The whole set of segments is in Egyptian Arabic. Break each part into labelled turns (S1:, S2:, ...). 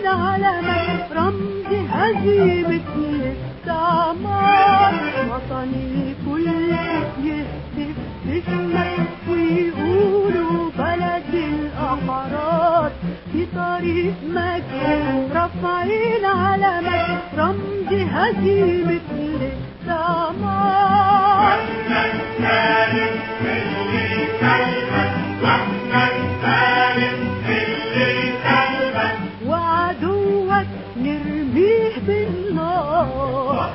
S1: علمك رمز هزيمة الاستعمار وطني الكل يهتف باسمك ويقولوا بلد الأحرار في طريق مجد رافعين علمك رمز هزيمة الاستعمار وعدوك نرميه بالنار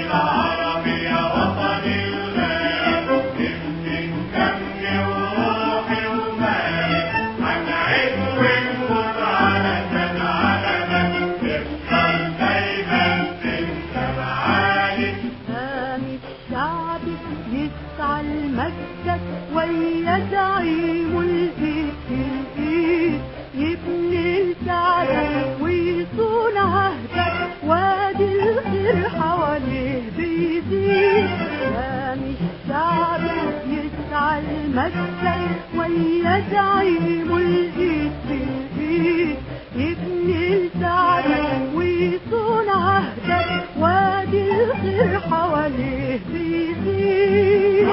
S1: قام الشعب يسعى لمجدك ويا زعيم الايد في الايد يبني لسعدك ويصون عهدك وادي الخير حواليه بيزيد قام الشعب يسعى لمجدك ويا زعيم الايد في الايد يبني لسعدك ويصون عهدك وادي الخير حواليه بيزيد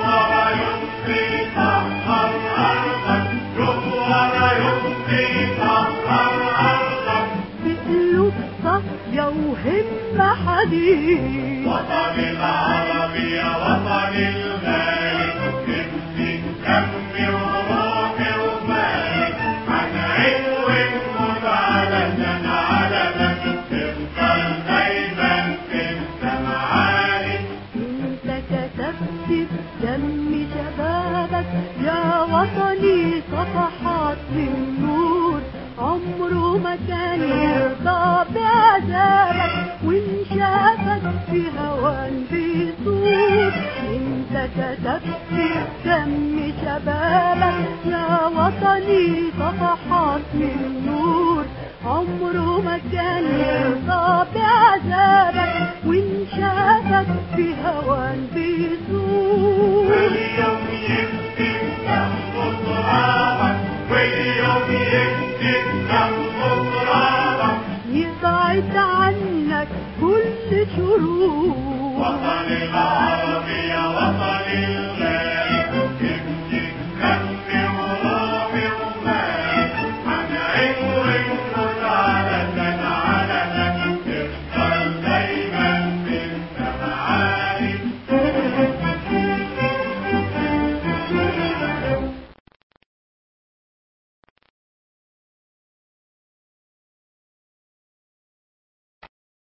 S1: بقلوب صافية وهمة حديد
S2: وطن العربي يا وطن الغالي نفسي دمي وروحي ومالي هنعيش ونموت علشان علمك تفضل دايما في السمعالي
S1: انت كتبت بدم شبابك يا وطني صفحات من نور عمره ما كان يرضى بعذابك وان شافك في هوان بيصور انت كتبت بدم شبابك يا وطني صفحات من نور عمره ما كان يرضى بعذابك وان شافك في هوان بيزور
S2: اليوم